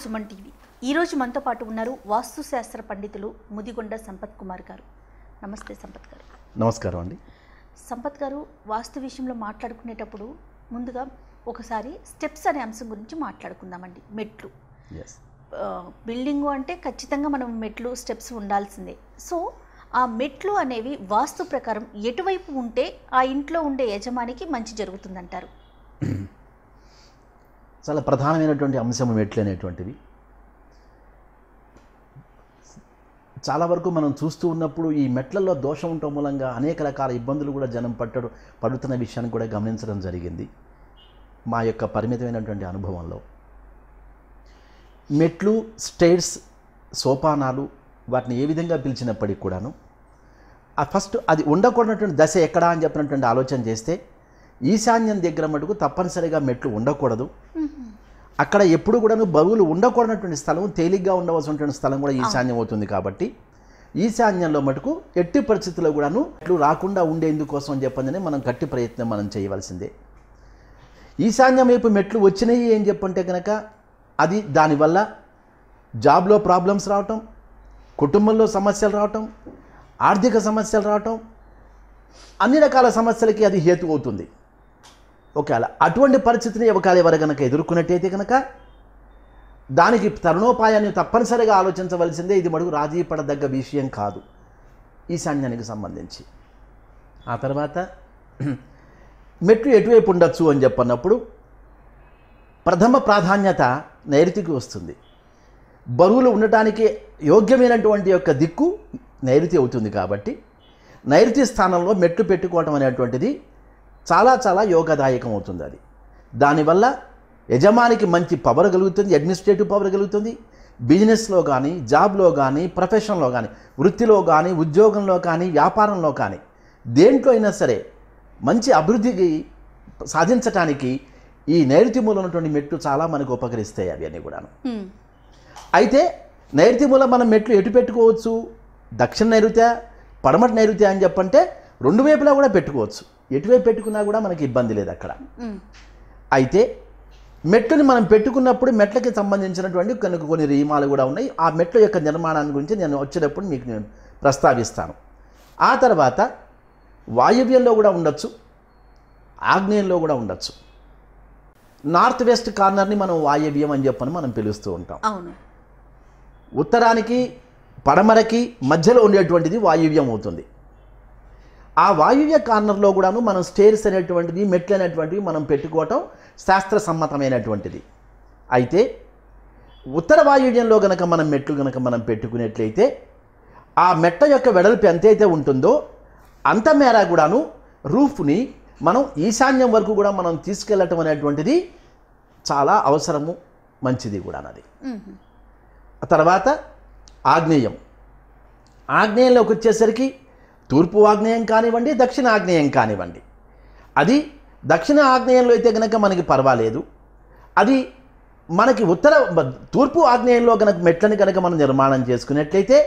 Suman TV ఈరోజు మనతో పాటు ఉన్నారు వాస్తుశాస్త్ర పండితులు ముదిగొండ సంపత్ కుమార్ గారు నమస్తే సంపత్ గారు నమస్కారం అండి సంపత్ గారు వాస్తు విషయంలో మాట్లాడుకునేటప్పుడు ముందుగా ఒకసారి స్టెప్స్ అనే అంశం గురించి మాట్లాడుకుందామండి మెట్లు ఎస్ ఆ, బిల్డింగు అంటే ఖచ్చితంగా మనం మెట్లు స్టెప్స్ ఉండాల్సిందే సో ఆ మెట్లు అనేవి వాస్తు ప్రకారం ఎటువైపు ఉంటే ఆ ఇంట్లో ఉండే యజమానికి మంచి జరుగుతుందంటారు చాలా ప్రధానమైనటువంటి అంశం మెట్లు అనేటువంటివి చాలా వరకు మనం చూస్తూ ఉన్నప్పుడు ఈ మెట్లలో దోషం ఉండటం మూలంగా అనేక రకాల ఇబ్బందులు కూడా జనం పట్టడు పడుతున్న విషయాన్ని కూడా గమనించడం జరిగింది మా యొక్క పరిమితమైనటువంటి అనుభవంలో మెట్లు స్టేర్స్ సోపానాలు వాటిని ఏ విధంగా పిలిచినప్పటికీ కూడాను ఆ ఫస్ట్ అది ఉండకూడనటువంటి దశ ఎక్కడా అని చెప్పినటువంటి ఆలోచన చేస్తే ఈశాన్యం దగ్గర మటుకు తప్పనిసరిగా మెట్లు ఉండకూడదు అక్కడ ఎప్పుడు కూడాను బరువులు ఉండకూడనటువంటి స్థలం తేలిగ్గా ఉండవలసినటువంటి స్థలం కూడా ఈశాన్యం అవుతుంది కాబట్టి ఈశాన్యంలో మటుకు ఎట్టి పరిస్థితుల్లో కూడాను మెట్లు రాకుండా ఉండేందుకోసం అని చెప్పండి మనం గట్టి ప్రయత్నం మనం చేయవలసిందే ఈశాన్యం వైపు మెట్లు వచ్చినాయి ఏం చెప్పంటే కనుక అది దానివల్ల జాబ్లో ప్రాబ్లమ్స్ రావటం కుటుంబంలో సమస్యలు రావటం ఆర్థిక సమస్యలు రావటం అన్ని రకాల సమస్యలకి అది హేతు అవుతుంది ఒకవేళ అటువంటి పరిస్థితిని ఒకవేళ ఎవరు కనుక ఎదుర్కొన్నట్టయితే కనుక దానికి తరుణోపాయాన్ని తప్పనిసరిగా ఆలోచించవలసిందే ఇది మడుగు రాజీ పడదగ్గ విషయం కాదు ఈశాన్యానికి సంబంధించి ఆ తర్వాత మెట్లు ఎటువైపు ఉండొచ్చు అని చెప్పన్నప్పుడు ప్రథమ ప్రాధాన్యత నైరుతికి వస్తుంది బరువులు ఉండటానికి యోగ్యమైనటువంటి యొక్క దిక్కు నైరుతి అవుతుంది కాబట్టి నైరుతి స్థానంలో మెట్లు పెట్టుకోవటం అనేటువంటిది చాలా చాలా యోగదాయకం అవుతుంది అది దానివల్ల యజమానికి మంచి పవర్ కలుగుతుంది అడ్మినిస్ట్రేటివ్ పవర్ కలుగుతుంది బిజినెస్లో కానీ జాబ్లో కానీ ప్రొఫెషన్లో కానీ వృత్తిలో కానీ ఉద్యోగంలో కానీ వ్యాపారంలో కానీ దేంట్లో అయినా సరే మంచి అభివృద్ధికి సాధించటానికి ఈ నైరుతి మూలం ఉన్నటువంటి మెట్లు చాలా మనకు ఉపకరిస్తాయి అవి అన్నీ కూడాను హ్మ్. అయితే నైరుతి మూలం మనం మెట్లు ఎటు పెట్టుకోవచ్చు దక్షిణ నైరుత్య పడమటి నైరుత్య అని చెప్పంటే రెండు వైపులా కూడా పెట్టుకోవచ్చు ఎటువైపు పెట్టుకున్నా కూడా మనకి ఇబ్బంది లేదు అక్కడ హ్మ్. అయితే మెట్లని మనం పెట్టుకున్నప్పుడు మెట్లకి సంబంధించినటువంటి కొన్ని కొన్ని నియమాలు కూడా ఉన్నాయి ఆ మెట్ల యొక్క నిర్మాణాన్ని గురించి నేను వచ్చేటప్పుడు మీకు నేను ప్రస్తావిస్తాను ఆ తర్వాత వాయువ్యంలో కూడా ఉండొచ్చు ఆగ్నేయంలో కూడా ఉండొచ్చు నార్త్ వెస్ట్ కార్నర్ని మనం వాయవ్యం అని చెప్పని మనం పిలుస్తూ ఉంటాం అవును ఉత్తరానికి పడమరకి మధ్యలో ఉండేటువంటిది వాయువ్యం అవుతుంది ఆ వాయువ్య కార్నర్లో కూడాను మనం స్టేర్స్ అనేటువంటిది మెట్లు అనేటువంటివి మనం పెట్టుకోవటం శాస్త్ర సమ్మతమైనటువంటిది అయితే ఉత్తర వాయువ్యంలో గనక మనం మెట్లు గనక మనం పెట్టుకునేట్లయితే ఆ మెట్ట యొక్క వెడల్పు ఎంతైతే ఉంటుందో అంత మేర కూడాను రూఫ్ని మనం ఈశాన్యం వరకు కూడా మనం తీసుకెళ్ళటం అనేటువంటిది చాలా అవసరము మంచిది కూడా అది హ్మ్. ఆ తర్వాత ఆగ్నేయం ఆగ్నేయంలోకి వచ్చేసరికి తూర్పు ఆగ్నేయం కానివ్వండి దక్షిణ ఆగ్నేయం కానివ్వండి అది దక్షిణ ఆగ్నేయంలో అయితే కనుక మనకి పర్వాలేదు అది మనకి ఉత్తర బ- తూర్పు ఆగ్నేయంలో కనుక మెట్లని కనుక మనం నిర్మాణం చేసుకున్నట్లయితే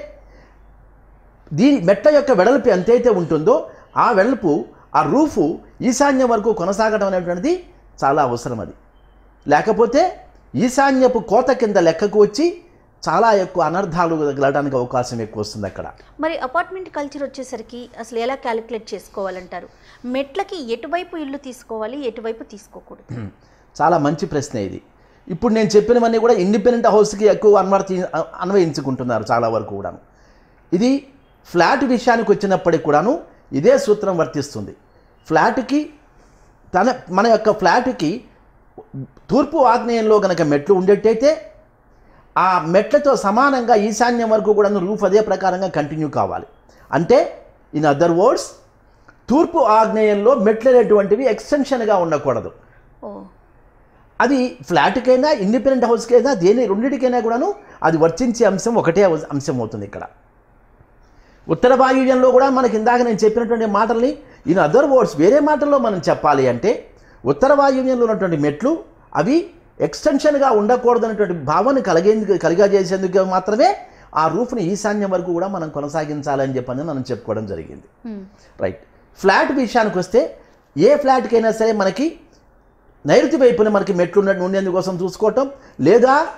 దీని మెట్ల యొక్క వెడల్పు ఎంతైతే ఉంటుందో ఆ వెడల్పు ఆ రూఫు ఈశాన్యం వరకు కొనసాగడం అనేటువంటిది చాలా అవసరం అది లేకపోతే ఈశాన్యపు కోత కింద లెక్కకు వచ్చి చాలా ఎక్కువ అనర్థాలు తగలడానికి అవకాశం ఎక్కువ వస్తుంది అక్కడ మరి అపార్ట్మెంట్ కల్చర్ వచ్చేసరికి అసలు ఎలా క్యాలిక్యులేట్ చేసుకోవాలంటారు మెట్లకి ఎటువైపు ఇల్లు తీసుకోవాలి ఎటువైపు తీసుకోకూడదు చాలా మంచి ప్రశ్న ఇది ఇప్పుడు నేను చెప్పినవన్నీ కూడా ఇండిపెండెంట్ హౌస్కి ఎక్కువ అన్వర్తి అన్వయించుకుంటున్నారు చాలా వరకు కూడాను ఇది ఫ్లాట్ విషయానికి వచ్చినప్పటికి కూడాను ఇదే సూత్రం వర్తిస్తుంది ఫ్లాట్కి తన మన యొక్క ఫ్లాట్కి తూర్పు ఆగ్నేయంలో గనక మెట్లు ఉండేట్టయితే ఆ మెట్లతో సమానంగా ఈశాన్యం వరకు కూడా రూఫ్ అదే ప్రకారంగా కంటిన్యూ కావాలి అంటే ఇన్ అదర్ వర్డ్స్ తూర్పు ఆగ్నేయంలో మెట్లు అనేటువంటివి ఎక్స్టెన్షన్గా ఉండకూడదు ఓ అది ఫ్లాట్కైనా ఇండిపెండెంట్ హౌస్కైనా దేని రెండింటికైనా కూడాను అది వర్తించే అంశం ఒకటే అవ- అంశం అవుతుంది ఇక్కడ ఉత్తర వాయువ్యంలో కూడా మనకి ఇందాక నేను చెప్పినటువంటి మాటల్ని ఇన్ అదర్ వర్డ్స్ వేరే మాటల్లో మనం చెప్పాలి అంటే ఉత్తర వాయువ్యంలో ఉన్నటువంటి మెట్లు అవి ఎక్స్టెన్షన్గా ఉండకూడదనేటువంటి భావన కలిగేందుకు కలిగజేసేందుకు మాత్రమే ఆ రూఫ్ని ఈశాన్యం వరకు కూడా మనం కొనసాగించాలని చెప్పని మనం చెప్పుకోవడం జరిగింది హ్మ్. రైట్ ఫ్లాట్ విషయానికి వస్తే ఏ ఫ్లాట్కైనా సరే మనకి నైరుతి వైపున మనకి మెట్లు ఉన్న ఉండేందుకోసం చూసుకోవటం లేదా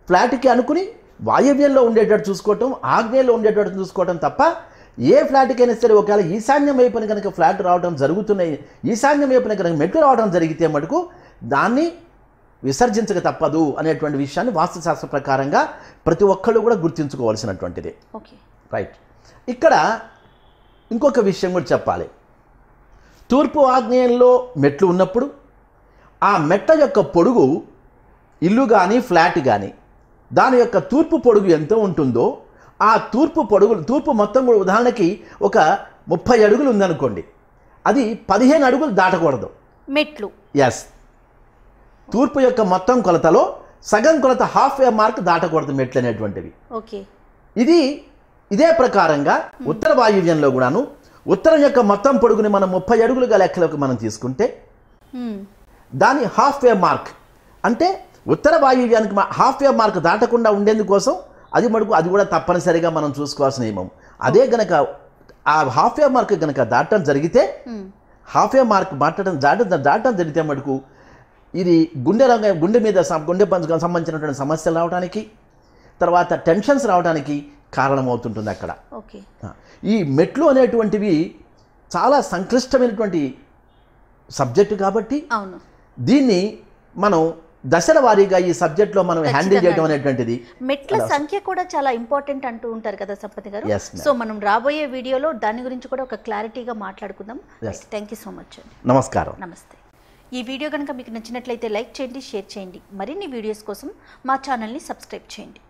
ఫ్లాట్కి అనుకుని వాయవ్యంలో ఉండేటట్టు చూసుకోవటం ఆగ్నేయంలో ఉండేటట్టు చూసుకోవటం తప్ప ఏ ఫ్లాట్కైనా సరే ఒకవేళ ఈశాన్యం వైపున కనుక ఫ్లాట్ రావడం జరుగుతున్నాయి ఈశాన్యం వైపున కనుక మెట్లు రావడం జరిగితే మటుకు దాన్ని విసర్జించక తప్పదు అనేటువంటి విషయాన్ని వాస్తుశాస్త్ర ప్రకారంగా ప్రతి ఒక్కళ్ళు కూడా గుర్తుంచుకోవాల్సినటువంటిది ఓకే రైట్ ఇక్కడ ఇంకొక విషయం కూడా చెప్పాలి తూర్పు ఆగ్నేయంలో మెట్లు ఉన్నప్పుడు ఆ మెట్ల యొక్క పొడుగు ఇల్లు కానీ ఫ్లాట్ కానీ దాని యొక్క తూర్పు పొడుగు ఎంత ఉంటుందో ఆ తూర్పు పొడుగు తూర్పు మొత్తం కూడా ఉదాహరణకి ఒక ముప్పై అడుగులు ఉందనుకోండి అది పదిహేను అడుగులు దాటకూడదు మెట్లు ఎస్ తూర్పు యొక్క మొత్తం కొలతలో సగం కొలత హాఫ్ వే మార్క్ దాటకూడదు మెట్లు అనేటువంటివి ఓకే ఇది ఇదే ప్రకారంగా ఉత్తర వాయువ్యంలో కూడాను ఉత్తరం యొక్క మొత్తం పొడుగుని మనం ముప్పై అడుగులుగా లెక్కలోకి మనం తీసుకుంటే మ్మ్. దాని హాఫ్ వే మార్క్ అంటే ఉత్తర వాయువ్యానికి మా- హాఫ్ వే మార్క్ దాటకుండా ఉండేందుకోసం అది మటుకు అది కూడా తప్పనిసరిగా మనం చూసుకోవాల్సిన నియమం అదే గనక ఆ హాఫ్ వే మార్క్ గనక దాటడం జరిగితే మ్మ్. హాఫ్ వే మార్క్ దాటడం దాటడం దాటడం జరిగితే మటుకు ఇది గుండె రంగ గుండె మీద సం- గుండె పంచుకు సంబంధించినటువంటి సమస్యలు రావడానికి తర్వాత టెన్షన్స్ రావడానికి కారణమవుతుంటుంది అక్కడ ఓకే ఆ, ఈ మెట్లు అనేటువంటివి చాలా సంక్లిష్టమైనటువంటి సబ్జెక్టు కాబట్టి అవును దీన్ని మనం దశల వారీగా ఈ సబ్జెక్ట్లో మనం హ్యాండిల్ చేయడం ఖచ్చితంగా. అనేటువంటిది మెట్ల సంఖ్య కూడా చాలా ఇంపార్టెంట్ అంటూ ఉంటారు కదా సంపతి గారు Yes, ma'am. సో మనం రాబోయే వీడియోలో దాని గురించి కూడా ఒక క్లారిటీగా మాట్లాడుకుందాం Yes. Thank you so much అండి నమస్కారం నమస్తే ఈ వీడియో కనుక మీకు నచ్చినట్లయితే లైక్ చేయండి షేర్ చేయండి మరిన్ని వీడియోస్ కోసం మా ఛానల్ని సబ్స్క్రైబ్ చేయండి